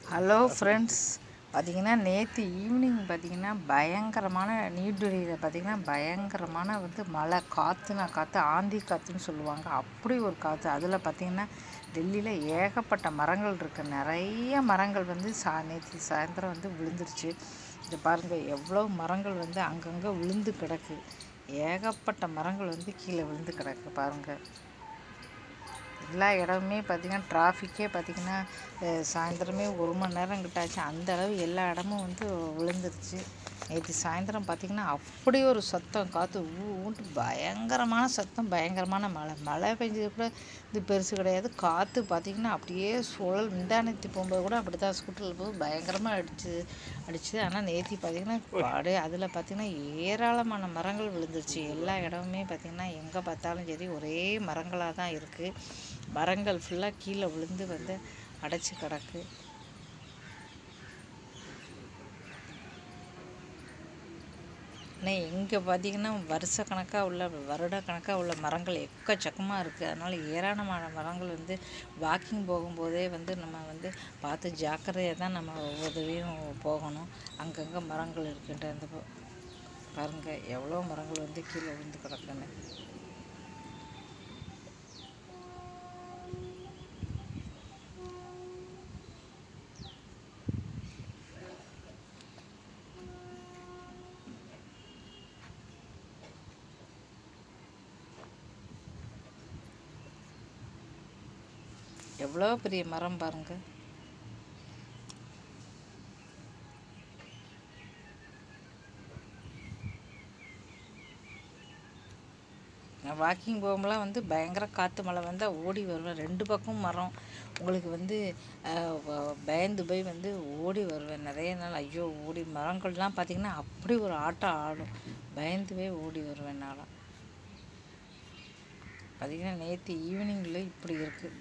hello friends பார்த்தீங்கன்னா நேற்று evening பார்த்தீங்கன்னா பயங்கரமான நீர்டுழியில் பார்த்தீங்கன்னா பயங்கரமான வந்து மழை காற்றுனா காற்று ஆந்தி காற்றுன்னு சொல்லுவாங்க அப்படி ஒரு காற்று அதில் பார்த்தீங்கன்னா டெல்லியில் ஏகப்பட்ட மரங்கள் இருக்குது நிறைய மரங்கள் வந்து சா நேற்று சாயந்தரம் வந்து விழுந்துருச்சு இது பாருங்கள் எவ்வளோ மரங்கள் வந்து அங்கங்கே விழுந்து கிடக்கு ஏகப்பட்ட மரங்கள் வந்து கீழே விழுந்து கிடக்கு பாருங்கள் எல்லா இடமுமே பார்த்திங்கன்னா டிராஃபிக்கே பார்த்திங்கன்னா அஹ், சாயந்தரமே ஒரு மணி நேரம் கிட்ட ஆச்சு அந்த அளவு எல்லா இடமும் வந்து விழுந்துருச்சு நேற்று சாயந்தரம் பார்த்திங்கன்னா அப்படி ஒரு சத்தம் காற்று ஊ ஊன்ட்டு பயங்கரமான சத்தம் பயங்கரமான மழை மழை பெஞ்சது கூட இது பெருசு கிடையாது காற்று பார்த்திங்கன்னா அப்படியே சுழல் முந்தானத்தி போகும்போது கூட அப்படி தான் ஸ்கூட்டரில் போது பயங்கரமாக அடிச்சு அடிச்சுது ஆனால் நேற்று பார்த்திங்கன்னா அப்படியே அதில் பார்த்திங்கன்னா ஏராளமான மரங்கள் விழுந்துருச்சு எல்லா இடமுமே பார்த்திங்கன்னா எங்கே பார்த்தாலும் சரி ஒரே மரங்களாக தான் இருக்குது மரங்கள் ஃபுல்லாக கீழே விழுந்து வந்து அடைச்சி கிடக்கு ஆனால் இங்கே பார்த்தீங்கன்னா வருஷ கணக்காக உள்ள வருட கணக்காக உள்ள மரங்கள் எக்கச்சக்கமாக இருக்குது அதனால் ஏராளமான மரங்கள் வந்து வாக்கிங் போகும்போதே வந்து நம்ம வந்து பார்த்து ஜாக்கிரதையாக தான் நம்ம உதவியும் போகணும் அங்கங்கே மரங்கள் இருக்கின்ற அந்த ப- பாருங்க எவ்வளோ மரங்கள் வந்து கீழே விழுந்து கிடக்குன்னு எவ்வளோ பெரிய மரம் பாருங்க நான் வாக்கிங் போகும்போலாம் வந்து பயங்கர காற்று மழை வந்தால் ஓடி வருவேன் ரெண்டு பக்கம் மரம் உங்களுக்கு வந்து அஹ், வ- பயந்து போய் வந்து ஓடி வருவேன் நிறைய நாள் ஐயோ ஓடி மரங்கள்லாம் பார்த்திங்கன்னா அப்படி ஒரு ஆட்டம் ஆடும் பயந்து போய் ஓடி வருவேன் நான்லாம் பார்த்திங்கன்னா நேற்று ஈவினிங்கில் இப்படி இருக்குது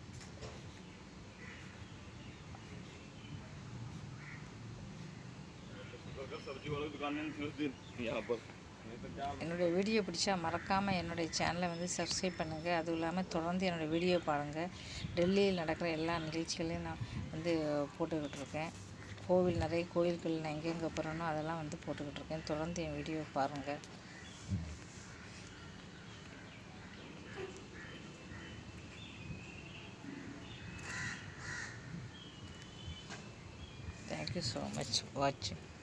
सब्जी वाले दुकान में थी उस दिन यहाँ पर என்னுடைய வீடியோ பிடிச்சா மறக்காமல் என்னுடைய சேனலை வந்து சப்ஸ்கிரைப் பண்ணுங்கள் அதுவும் இல்லாமல் தொடர்ந்து என்னுடைய வீடியோ பாருங்கள் டெல்லியில் நடக்கிற எல்லா நிகழ்ச்சிகளையும் நான் வந்து போட்டுக்கிட்டு இருக்கேன் கோவில் நிறைய கோவில்கள் நான் எங்கெங்கே போகிறேனோ அதெல்லாம் வந்து போட்டுக்கிட்டு இருக்கேன் தொடர்ந்து என் வீடியோ பாருங்கள் தேங்க்யூ ஸோ மச் வாட்சிங்